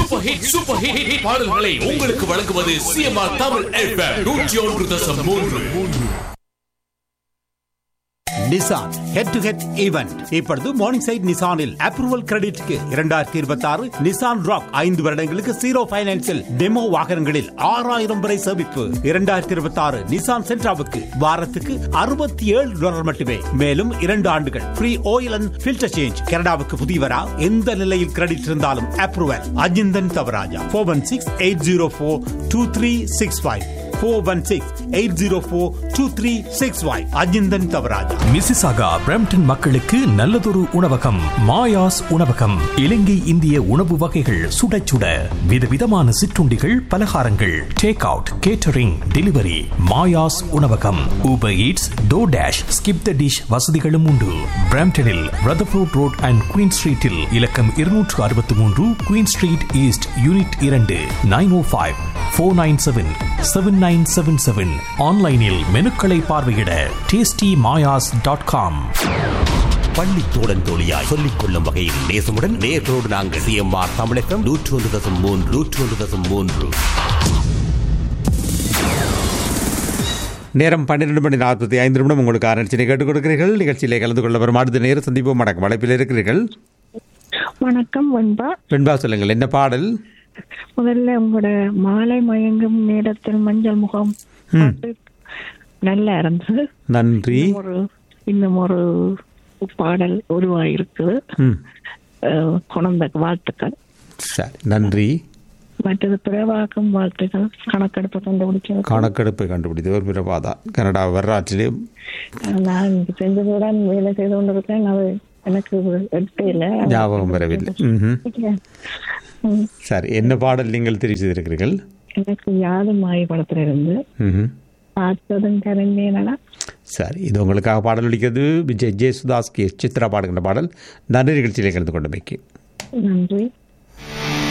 Super hit super hit பாடல்களை உங்களுக்கு வழங்குவது சிஎம்ஆர் தமிழ் எஃப்எம் நூற்றி ஒன்று தசம் மூன்று Nissan head to head event இப்பொழுது மார்னிங் சைட் நிசானில் அப்ரூவல் கிரெடிட்க்கு இரண்டாயிரத்தி இருபத்தி ஆறு நிசான் ராக் ஐந்து வருடங்களுக்கு ஜீரோ பைனான்சில் டெமோ வாகனங்களில் ஆறாயிரம் வரை சேமிப்பு இரண்டாயிரத்தி இருபத்தி ஆறு நிசான் சென்ட்ராவுக்கு வாரத்துக்கு அறுபத்தி ஏழு டாலர் மட்டுமே மேலும் இரண்டு ஆண்டுகள் free oil and filter change கனடாவுக்கு புதியவரா எந்த நிலையில் கிரெடிட் இருந்தாலும் approval Ajinthan Thavarajah four one six eight zero four two three six five four one six eight zero four two three six five Ajinthan Thavarajah Mississauga Brampton மக்களுக்கு நல்லதொரு உணவகம் மாயாஸ் உணவகம் இலங்கை இந்திய உணவு வகைகள் சுட சுட விதவிதமான சிற்றுண்டிகள் பலகாரங்கள் take out catering delivery Maya's உணவகம் Uber Eats DoorDash skip the dish வசதிகளும் உண்டு பிரம்டனில் ரதர்ஃபோர்ட் ரோட் அண்ட் குயின் ஸ்ட்ரீட்டில் இலக்கம் இருநூற்று அறுபத்தி மூன்று குயின் ஸ்ட்ரீட் ஈஸ்ட் யூனிட் இரண்டு nine O five four nine seven seven nine seven seven ஆன்லைனில் மெனுக்களை பார்வையிட டேஸ்டி மாயாஸ் டாட் காம் பள்ளி தோழன் தோழியாய் சொல்லிக் கொள்ளும் வகையில் நேசமுடன் நேர்களோடு நாங்கள் சிஎம்ஆர் தமிழகம் நூற்று ஒன்று தசம் மூன்று நூற்று ஒன்று தசம் மூன்று நேரம் பன்னிரண்டு மணி நாற்பத்தி ஐந்து நிமிடம் உங்களுக்கு ஆரம்பிச்சினை கேட்டுக் கொடுக்கிறீர்கள் நிகழ்ச்சியிலே கலந்து கொள்ள வரும் அடுத்த நேரம் சந்திப்போம் வணக்கம் அழைப்பில் இருக்கிறீர்கள் வணக்கம் வெண்பா வெண்பா சொல்லுங்கள் என்ன பாடல் முதல்ல உங்களோட மாலை மயங்கும் நேரத்தில் மஞ்சள் முகம் பாட்டு நல்லா இருந்தது நன்றி இன்னும் ஒரு இன்னும் ஒரு பாடல் உருவாயிருக்குது ம் அஹ், குழந்தை வாழ்த்துக்கள் சரி நன்றி மற்றது பிறவாக்கும் வாழ்த்துக்கள் கணக்கெடுப்பு கண்டுபிடிச்சது கணக்கெடுப்பை கண்டுபிடித்து ஒரு பிரபாதா கனடா வரலாற்றிலே நான் இங்க செஞ்சதுடன் வேலை செய்து கொண்டிருக்கேன் அது எனக்கு எடுத்தே இல்லை ஞாபகம் வரவில்லை ம்ஹும். ம். சரி என்ன பாடல் நீங்கள் தெரிவு செய்திருக்கிறீர்கள் எனக்கு யாரும் மாய் படத்துல இருந்து ம்ஹும். பார்த்ததும் கரைந்தேனா சரி இது உங்களுக்காக பாடல் ஒலிக்கிறது விஜய் ஜெயசுதாஸ் கே சித்ரா பாடுகின்ற பாடல் நன்றி நிகழ்ச்சியிலே கலந்து கொண்டமைக்கு நன்றி